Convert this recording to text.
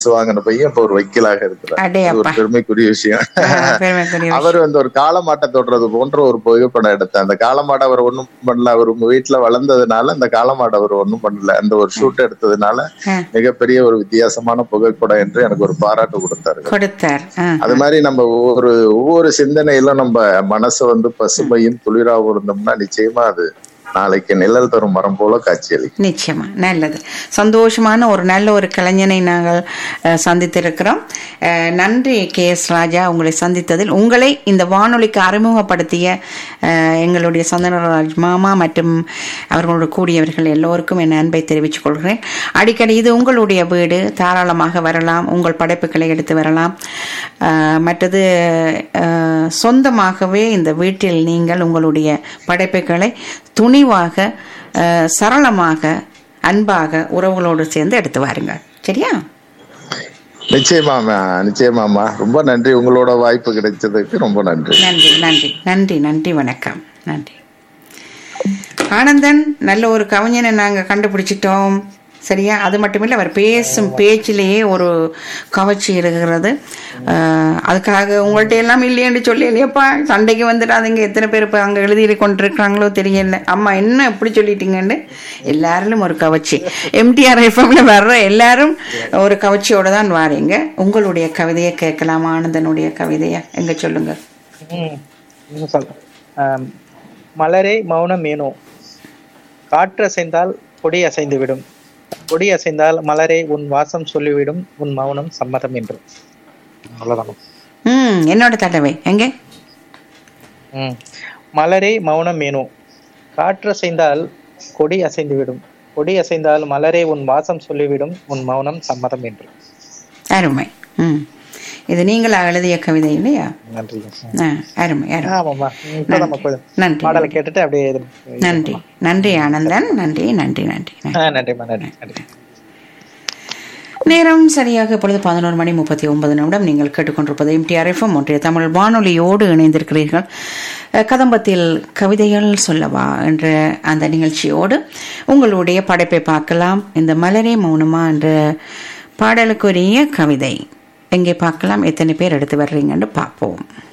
வாங்கின பையன் இப்ப ஒரு வக்கீலாக இருக்கிறார் அடே இது ஒரு அப்பா. பெருமைக்குரிய விஷயம் ஆ, பெருமைக்குரிய விஷயம். அவர் வந்து ஒரு காளமாட்டை தொடுறது போன்ற ஒரு புகைப்படம் எடுத்தார் அந்த காளமாடை அவர் ஒண்ணும் பண்ணல அவர் உங்க வீட்டுல வளர்ந்ததுனால அந்த காளமாடை அவர் ஒண்ணும் பண்ணல அந்த ஒரு ஷூட் எடுத்ததுனால ஆ. மிகப்பெரிய ஒரு வித்தியாசமான புகைப்படம் என்று எனக்கு ஒரு பாராட்டு கொடுத்தாரு கொடுத்தார் ஆ, அது மாதிரி நம்ம ஒவ்வொரு ஒவ்வொரு சிந்தனையிலும் நம்ம மனசு வந்து பசுமையும் துளிராகவும் இருந்தோம்னா நிச்சயமா அது நாளைக்கு நிழல் தரும் மரம் போல காட்சியளிக்கும் நிச்சயமா நல்லது சந்தோஷமான ஒரு நல்ல ஒரு கலைஞனை நாங்கள் அஹ், சந்தித்திருக்கிறோம் அஹ், நன்றி கே எஸ் ராஜா உங்களை சந்தித்ததில் உங்களை இந்த வானொலிக்கு அறிமுகப்படுத்திய அஹ், எங்களுடைய சந்தனராஜ் மாமா மற்றும் அவர்களோடு கூடியவர்கள் எல்லோருக்கும் என் அன்பை தெரிவித்துக் கொள்கிறேன் அடிக்கடி இது உங்களுடைய வீடு தாராளமாக வரலாம் உங்கள் படைப்புகளை எடுத்து வரலாம் அஹ், மற்றது அஹ், சொந்தமாகவே இந்த வீட்டில் நீங்கள் உங்களுடைய படைப்புகளை துணிவாக அஹ், சரளமாக அன்பாக உறவுகளோடு சேர்ந்து எடுத்து வாருங்க சரியா நிச்சயமாமா நிச்சயமாமா ரொம்ப நன்றி உங்களோட வாய்ப்பு கிடைச்சதுக்கு ரொம்ப நன்றி நன்றி நன்றி நன்றி நன்றி வணக்கம் நன்றி ஆனந்தன் நல்ல ஒரு கவிஞனை நாங்கள் கண்டுபிடிச்சிட்டோம் சரியா அது மட்டும் இல்லை அவர் பேசும் பேச்சிலேயே ஒரு கவர்ச்சி இருக்கிறது அஹ், அதுக்காக உங்கள்ட்ட எல்லாம் இல்லையேன்னு சொல்லி இல்லையப்பா சண்டைக்கு வந்துடாதீங்க எத்தனை பேர் இப்போ அங்கே எழுதி கொண்டிருக்கிறாங்களோ தெரியல அம்மா என்ன எப்படி சொல்லிட்டீங்கன்னு எல்லாரிலும் ஒரு கவர்ச்சி எம்டிஆர் எஃப்எம்ல வர்ற எல்லாரும் ஒரு கவர்ச்சியோட தான் வாரீங்க உங்களுடைய கவிதையை கேட்கலாமா ஆனந்தனுடைய கவிதையை எங்க சொல்லுங்க ம், இன்னும் சொல்றேன். ஆம், மலரே மௌனம் ஏனோ காற்று அசைந்தால் கொடி அசைந்து விடும் கொடி அசைந்தால் மலரே உன் வாசம் சொல்லிவிடும் உன் மௌனம் சம்மதம் என்று அவ்வளவுதான் ம் என்னோட தடவை எங்க ம். மலரே மௌனம் ஏனோ காற்று அசைந்தால் கொடி அசைந்து விடும் கொடி அசைந்தால் மலரே உன் வாசம் சொல்லிவிடும் உன் மௌனம் சம்மதம் என்று அருமை ம் இது நீங்களா எழுதிய கவிதை இல்லையா நன்றி ஆ, அருமை அருமை ஆமாம்மா இப்பதான் நம்ம கொஞ்சம் நன்றி பாடலை கேட்டுட்டு அப்படியே இது- நன்றி நன்றி ஆனந்தன் நன்றி நன்றி நன்றி நன்றி ஆ, நன்றிம்மா நன்றி நன்றி நேரம் சரியாக இப்பொழுது பதினோரு மணி முப்பத்தி ஒன்பது நிமிடம் நீங்கள் கேட்டுக்கொண்டிருப்பது எம்டிஆர் எஃப்எம் ஒன்றிய தமிழ் வானொலியோடு இணைந்திருக்கிறீர்கள் அஹ், கதம்பத்தில் கவிதைகள் சொல்லவா என்ற அந்த நிகழ்ச்சியோடு உங்களுடைய படைப்பை பார்க்கலாம் இந்த மலரே மௌனமா என்ற பாடலுக்குரிய கவிதை எங்கே பார்க்கலாம் எத்தனை பேர் எடுத்து வர்றீங்கன்னு பார்ப்போம்